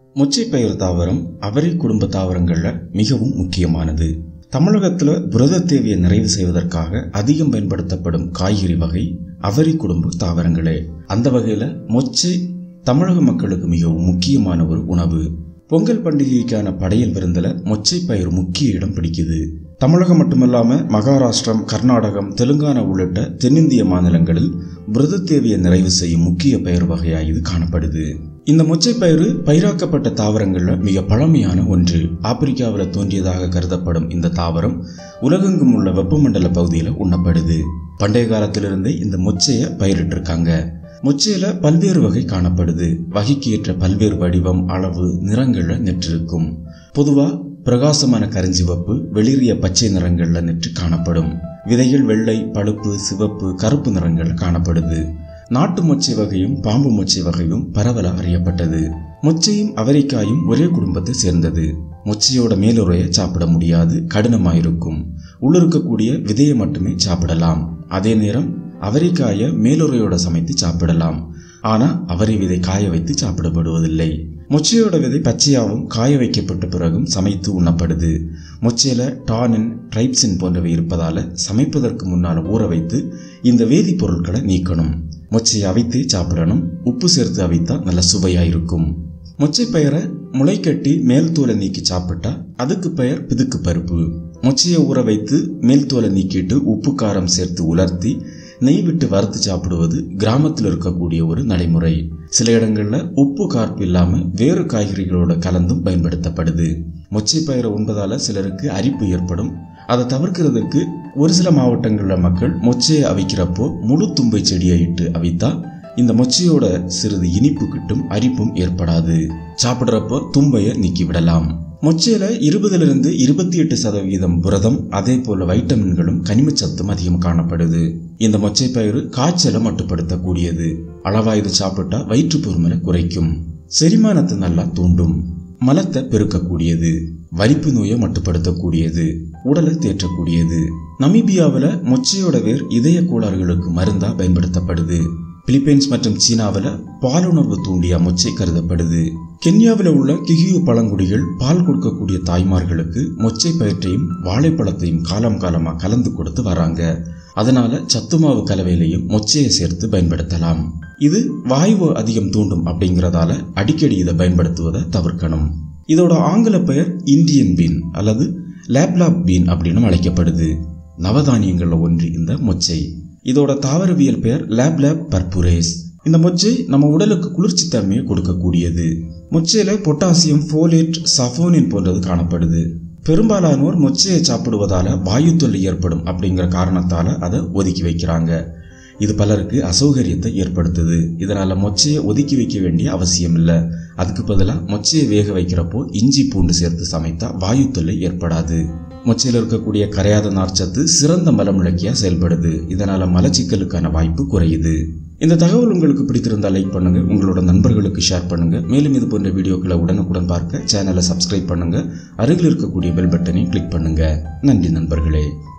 மொச்சைப்பயிறு தாவரம் அவரை குடும்ப தாவரங்களில் மிகவும் முக்கியமானது தமிழகத்தில் புரத தேவையை நிறைவு செய்வதற்காக அதிகம் பயன்படுத்தப்படும் காய்கறி வகை அவரை குடும்ப தாவரங்களே அந்த வகையில் மொச்சை தமிழக மக்களுக்கு மிகவும் முக்கியமான ஒரு உணவு பொங்கல் பண்டிகைக்கான படையல் விருந்தில் மொச்சை பயிர் முக்கிய இடம் பிடிக்குது தமிழகம் மட்டுமல்லாம மகாராஷ்டிரம் கர்நாடகம் தெலுங்கானா உள்ளிட்ட தென்னிந்திய மாநிலங்களில் புரத தேவையை நிறைவு செய்யும் முக்கிய பயிர் வகையாக இது காணப்படுது இந்த மொச்சை பயிறு பயிராக்கப்பட்ட தாவரங்கள்ல மிக பழமையான ஒன்று ஆப்பிரிக்காவில் தோன்றியதாக கருதப்படும் இந்த தாவரம் உலகெங்கும் உள்ள வெப்பமண்டல பகுதியில் உண்ணப்படுது பண்டைய காலத்திலிருந்தே இந்த மொச்சையை பயிரிட்டிருக்காங்க மொச்சையில பல்வேறு வகை காணப்படுது வகைக்கு ஏற்ற பல்வேறு வடிவம் அளவு நிறங்கள்ல நெற்றிருக்கும் பொதுவா பிரகாசமான கரிஞ்சிவப்பு வெளிரிய பச்சை நிறங்கள்ல நெற்று காணப்படும் விதைகள் வெள்ளை பழுப்பு சிவப்பு கருப்பு நிறங்கள்ல காணப்படுது நாட்டு மொச்சை வகையும் பாம்பு மொச்சை வகையும் பரவல அறியப்பட்டது மொச்சையும் அவரைக்காயும் ஒரே குடும்பத்தை சேர்ந்தது மொச்சையோட மேலுரையை சாப்பிட முடியாது கடினமாயிருக்கும் உள்ளிருக்கக்கூடிய விதையை மட்டுமே சாப்பிடலாம் அதே நேரம் அவரைக்காயை மேலுரையோட சமைத்து சாப்பிடலாம் ஆனா அவரை விதை காய வைத்து சாப்பிடப்படுவதில்லை மொச்சையோட விதை பச்சையாகவும் காய வைக்கப்பட்ட பிறகும் சமைத்து உண்ணப்படுது மொச்சையில டானின் ட்ரைப்சின் போன்றவை இருப்பதால சமைப்பதற்கு முன்னால் ஊற வைத்து இந்த வேதிப்பொருட்களை நீக்கணும் மொச்சையை அவித்து சாப்பிடணும் உப்பு சேர்த்து அவித்தா நல்ல சுவையா இருக்கும் மொச்சை பயிரை முளைக்கட்டி மேல் தோலை நீக்கி சாப்பிட்டா அதுக்கு பெயர் பிதுக்கு பருப்பு மொச்சையை ஊற வைத்து மேல் தோலை நீக்கிட்டு உப்பு காரம் சேர்த்து உலர்த்தி நெய் விட்டு வறுத்து சாப்பிடுவது கிராமத்தில் இருக்கக்கூடிய ஒரு நடைமுறை சில இடங்கள்ல உப்பு கார்ப்பு இல்லாம வேறு காய்கறிகளோட கலந்தும் பயன்படுத்தப்படுது மொச்சை பயிரை உண்பதால சிலருக்கு அரிப்பு ஏற்படும் அதை தவிர்க்கிறதுக்கு ஒரு சில மாவட்டங்களில் மக்கள் மொச்சையை அவிக்கிறப்போ முழு தும்பை செடியை இட்டு அவித்தா இந்த மொச்சையோட சிறிது இனிப்பு கிட்டும் அரிப்பும் ஏற்படாது சாப்பிட்றப்போ தும்பையை நீக்கி விடலாம் மொச்சையில இருபதுலேருந்து இருபத்தி எட்டு சதவீதம் புரதம் அதே போல வைட்டமின்களும் கனிமச்சத்தும் அதிகம் காணப்படுது இந்த மொச்சை பயிறு காய்ச்சலை மட்டுப்படுத்தக்கூடியது அளவா இது சாப்பிட்டா வயிற்று பொறுமலை குறைக்கும் செரிமானத்தை நல்லா தூண்டும் மலத்தை பெருக்கக்கூடியது வலிப்பு நோயை மட்டுப்படுத்தக்கூடியது உடலை தேற்றக்கூடியது நமீபியாவில் மொச்சையோட வேர் இதய கோளாறுகளுக்கு மருந்தா பயன்படுத்தப்படுது பிலிப்பைன்ஸ் மற்றும் சீனாவில் பாலுணர்வு தூண்டிய மொச்சை கருதப்படுது கென்யாவில் உள்ள கிகியு பழங்குடிகள் பால் கொடுக்கக்கூடிய தாய்மார்களுக்கு மொச்சை பயிற்றையும் வாழைப்பழத்தையும் காலம் காலமாக கலந்து கொடுத்து வராங்க அதனால சத்துமாவு கலவையிலையும் மொச்சையை சேர்த்து பயன்படுத்தலாம் இது வாயு அதிகம் தூண்டும் அப்படிங்கிறதால அடிக்கடி இதை பயன்படுத்துவதை தவிர்க்கணும் இதோட ஆங்கில பெயர் இந்தியன் பீன் அல்லது லேப்லாப் பீன் அப்படின்னு அழைக்கப்படுது நவதானியங்கள்ல ஒன்று இந்த மொச்சை இதோட தாவரவியல் பெயர் லேப் லேப் பர்புரேஸ் இந்த மொச்சை நம்ம உடலுக்கு குளிர்ச்சி தன்மையை கொடுக்கக்கூடியது மொச்சையில பொட்டாசியம் ஃபோலேட் சஃபோனின் போன்றது காணப்படுது பெரும்பாலானோர் மொச்சையை சாப்பிடுவதால வாயு தொல்லை ஏற்படும் அப்படிங்கிற காரணத்தால அதை ஒதுக்கி வைக்கிறாங்க இது பலருக்கு அசௌகரியத்தை ஏற்படுத்துது இதனால மொச்சையை ஒதுக்கி வைக்க வேண்டிய அவசியம் இல்லை அதுக்கு பதிலாக மொச்சையை வேக வைக்கிறப்போ இஞ்சி பூண்டு சேர்த்து சமைத்தா வாயு தொல்லை ஏற்படாது மொச்சையில் இருக்கக்கூடிய கரையாத நார்ச்சத்து சிறந்த மலமிளக்கியா செயல்படுது இதனால மலச்சிக்கலுக்கான வாய்ப்பு குறையுது இந்த தகவல் உங்களுக்கு பிடித்திருந்தால் லைக் பண்ணுங்க உங்களோட நண்பர்களுக்கு ஷேர் பண்ணுங்க மேலும் இது போன்ற வீடியோக்களை உடனுக்குடன் பார்க்க சேனலை சப்ஸ்கிரைப் பண்ணுங்க அருகில் இருக்கக்கூடிய பெல் பட்டனை கிளிக் பண்ணுங்க நன்றி நண்பர்களே